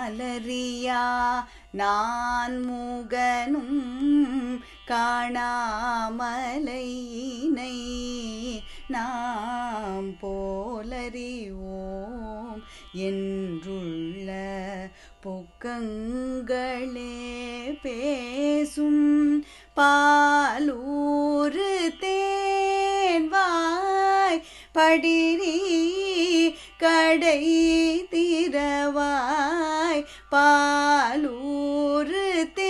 நாலறியா நான் முகனும் காணாமலையினை நாம் போலறிவோம் என்றுள்ள பொக்கங்களே பேசும் பாலூரு தேன்வாய் படிரி கடை திரவாய் பாலூரு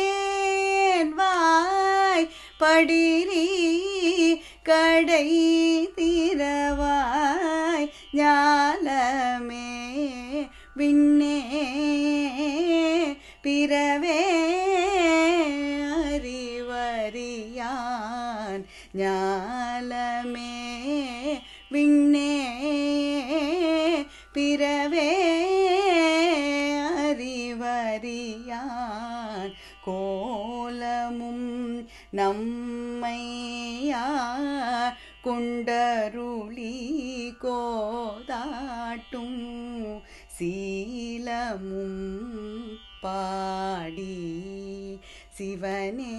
தேன்வாய் படிரி கடை திரவாய் ஞாலமே விண்ணே பிறவே அறிவறியான் ஞாலமே விண்ணே பிறவே அறிவறியான் கோலமும் நம்மையா கொண்டருளி கோதாட்டும் சீலமும் பாடி சிவனே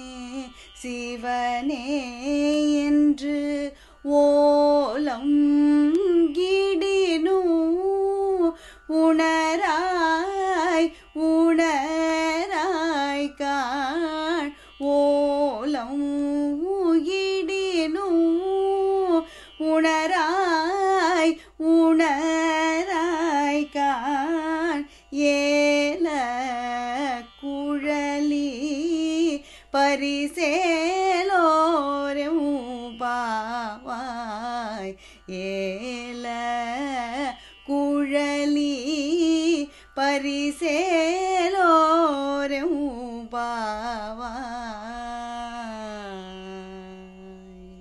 சிவனே என்று ஓலம் கிடினு உணராய் உணராய் காண் ஓலம் உயிடினு உணராய் உணராய் காண் ஏல குழலி பரிசேலோரும் பாவாய் ஏல குழலி பரிசேலோரும் பாவாய்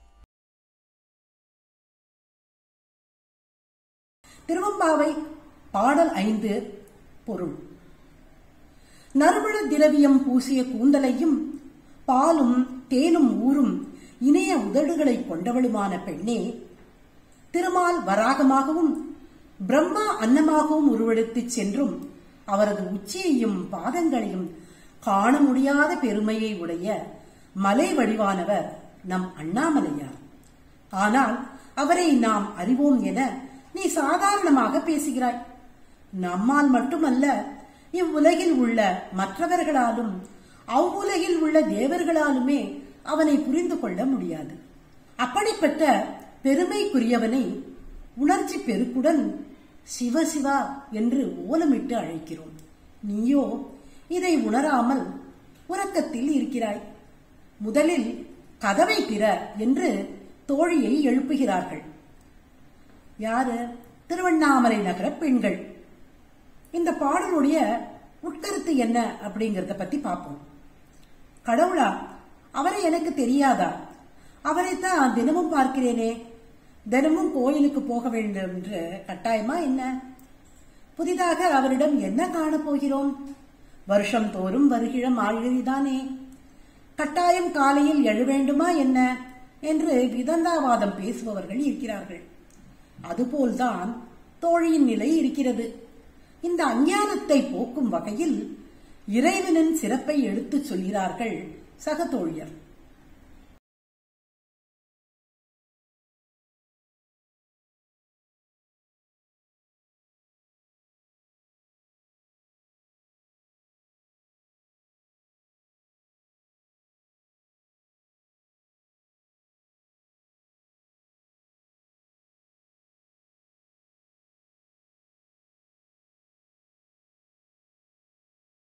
திருவம்பாவை பாடல் ஐந்து பொருள் நறுமண திரவியம் பூசிய கூந்தலையும் பாலும் தேனும் ஊரும் இணைய உதடுகளை கொண்டவளுமான பெண்ணே திருமால் வராகமாகவும் பிரம்மா அன்னமாகவும் உருவெடுத்துச் சென்றும் அவரது உச்சியையும் பாதங்களையும் காண முடியாத பெருமையை உடைய மலை வடிவானவர் நம் அண்ணாமலையார் ஆனால் அவரை நாம் அறிவோம் என நீ சாதாரணமாக பேசுகிறாய் நம்மால் மட்டுமல்ல இவ்வுலகில் உள்ள மற்றவர்களாலும் அவ்வுலகில் உள்ள தேவர்களாலுமே அவனை புரிந்து கொள்ள முடியாது அப்படிப்பட்ட பெருமைக்குரியவனை உணர்ச்சி பெருக்குடன் சிவசிவா என்று ஓலமிட்டு அழைக்கிறோம் நீயோ இதை உணராமல் உறக்கத்தில் இருக்கிறாய் முதலில் கதவை திற என்று தோழியை எழுப்புகிறார்கள் யாரு திருவண்ணாமலை நகர பெண்கள் இந்த பாடலுடைய உட்கருத்து என்ன அப்படிங்கறத பத்தி பார்ப்போம் கடவுளா அவரை எனக்கு தெரியாதா அவரைத்தான் தினமும் பார்க்கிறேனே தினமும் கோயிலுக்கு போக வேண்டும் என்று கட்டாயமா என்ன புதிதாக அவரிடம் என்ன காணப் போகிறோம் வருஷம் தோறும் வருகிற மாழ்கழிதானே கட்டாயம் காலையில் எழ வேண்டுமா என்ன என்று விதந்தாவாதம் பேசுபவர்கள் இருக்கிறார்கள் அதுபோல்தான் தோழியின் நிலை இருக்கிறது இந்த அஞ்ஞானத்தை போக்கும் வகையில் இறைவனின் சிறப்பை எடுத்துச் சொல்கிறார்கள் சக தோழியர்